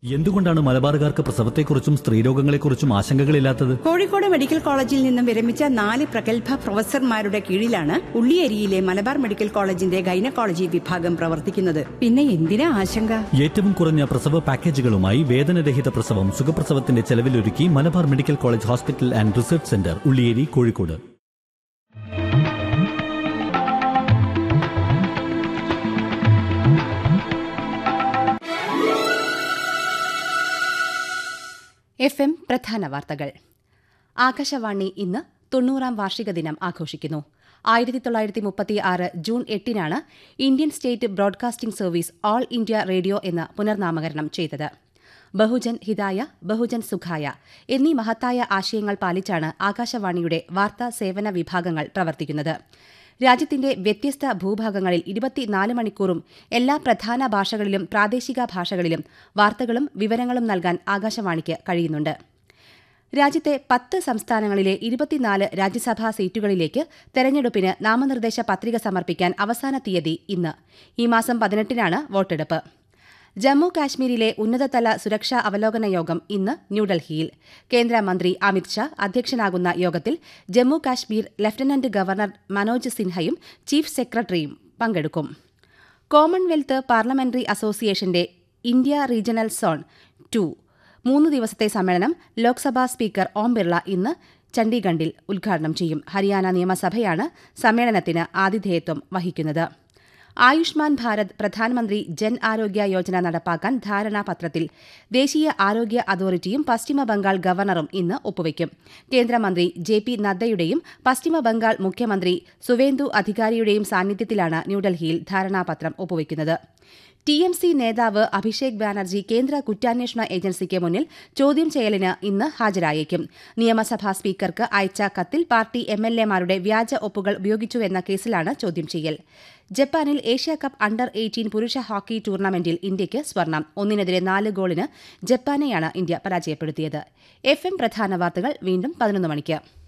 എന്തുകൊണ്ടാണ് മലബാറുകാർക്ക് പ്രസവത്തെക്കുറിച്ചും സ്ത്രീരോഗങ്ങളെക്കുറിച്ചും ആശങ്കകളില്ലാത്തത് കോഴിക്കോട് മെഡിക്കൽ കോളേജിൽ നിന്നും വിരമിച്ച നാല് പ്രഗത്ഭ പ്രൊഫസർമാരുടെ കീഴിലാണ് ഉള്ളിയേരിയിലെ മലബാർ മെഡിക്കൽ കോളേജിന്റെ ഗൈനക്കോളജി വിഭാഗം പ്രവർത്തിക്കുന്നത് പിന്നെ എന്തിനാ ആശങ്ക ഏറ്റവും കുറഞ്ഞ പ്രസവ പാക്കേജുകളുമായി വേദനരഹിത പ്രസവം സുഖപ്രസവത്തിന്റെ ചെലവിലൊരുക്കി Malabar medical college hospital and research centre Ulliyeri Kozhikode F M പ്രധാന വാർത്തകൾ ആകാശവാണി ഇന്ന് തൊണ്ണൂറാം വാർഷിക ദിനം ആഘോഷിക്കുന്നു ആയിരത്തി തൊള്ളായിരത്തി മുപ്പത്തി ആറ് ജൂൺ എട്ടിനാണ് Indian state broadcasting service all India radio എന്ന് പുനർനാമകരണം ചെയ്തത് ബഹുജൻ ഹിതായ ബഹുജൻ സുഖായ എന്നീ മഹത്തായ ആശയങ്ങൾ പാലിച്ചാണ് ആകാശവാണിയുടെ വാർത്താ സേവന വിഭാഗങ്ങൾ പ്രവർത്തിക്കുന്നത് രാജ്യത്തിന്റെ വ്യത്യസ്ത ഭൂഭാഗങ്ങളിൽ ഇരുപത്തിനാല് മണിക്കൂറും എല്ലാ പ്രധാന ഭാഷകളിലും പ്രാദേശിക ഭാഷകളിലും വാർത്തകളും വിവരങ്ങളും നൽകാൻ ആകാശവാണിക്ക് കഴിയുന്നുണ്ട് രാജ്യത്തെ പത്ത് സംസ്ഥാനങ്ങളിലെ ഇരുപത്തിനാല് രാജ്യസഭാ സീറ്റുകളിലേക്ക് തെരഞ്ഞെടുപ്പിന് നാമനിർദ്ദേശ പത്രിക സമർപ്പിക്കാൻ അവസാന തീയതി ഇന്ന് ഈ മാസം പതിനെട്ടിനാണ് വോട്ടെടുപ്പ് ജമ്മു കാശ്മീരിലെ ഉന്നതതല സുരക്ഷാ അവലോകന യോഗം ഇന്ന് ന്യൂഡൽഹിയിൽ കേന്ദ്രമന്ത്രി അമിത്ഷാ അധ്യക്ഷനാകുന്ന യോഗത്തിൽ Jammu Kashmir lieutenant governor Manoj സിൻഹയും chief സെക്രട്ടറിയും പങ്കെടുക്കും കോമൺവെൽത്ത് പാർലമെന്ററി അസോസിയേഷന്റെ ഇന്ത്യ റീജിയണൽ സോൺ ടു മൂന്ന് ദിവസത്തെ സമ്മേളനം ലോക്സഭാ സ്പീക്കർ ഓം ബിർള ഇന്ന് ചണ്ഡീഗഡിൽ ഉദ്ഘാടനം ചെയ്യും ഹരിയാന നിയമസഭയാണ് സമ്മേളനത്തിന് ആതിഥേയത്വം വഹിക്കുന്നത് ആയുഷ്മാൻ ഭാരത് പ്രധാനമന്ത്രി ജൻ ആരോഗ്യ യോജന നടപ്പാക്കാൻ ധാരണാപത്രത്തിൽ ദേശീയ ആരോഗ്യ അതോറിറ്റിയും പശ്ചിമ ബംഗാൾ ഗവർണറും ഇന്ന് ഒപ്പുവയ്ക്കും കേന്ദ്രമന്ത്രി ജെ പി നദ്ദയുടെയും പശ്ചിമ ബംഗാൾ മുഖ്യമന്ത്രി സുവേന്ദു അധികാരിയുടെയും സാന്നിധ്യത്തിലാണ് ന്യൂഡൽഹിയിൽ ധാരണാപത്രം ഒപ്പുവയ്ക്കുന്നത് ടി എം സി നേതാവ് അഭിഷേക് ബാനർജി കേന്ദ്ര കുറ്റാന്വേഷണ ഏജൻസിക്ക് മുന്നിൽ ചോദ്യം ചെയ്യലിന് ഇന്ന് ഹാജരായേക്കും നിയമസഭാ സ്പീക്കർക്ക് അയച്ച കത്തിൽ പാർട്ടി എം എൽ എമാരുടെ വ്യാജ ഒപ്പുകൾ ഉപയോഗിച്ചുവെന്ന കേസിലാണ് ചോദ്യം ചെയ്യൽ ജപ്പാനിൽ ഏഷ്യ കപ്പ് അണ്ടർ എയ്റ്റീൻ പുരുഷ ഹോക്കി ടൂർണമെന്റിൽ ഇന്ത്യയ്ക്ക് സ്വർണം ഒന്നിനെതിരെ നാല് ഗോളിന് ജപ്പാനെയാണ് ഇന്ത്യ പരാജയപ്പെടുത്തിയത് എഫ് എം പ്രധാന വാർത്തകൾ വീണ്ടും പതിനൊന്ന് മണിക്ക്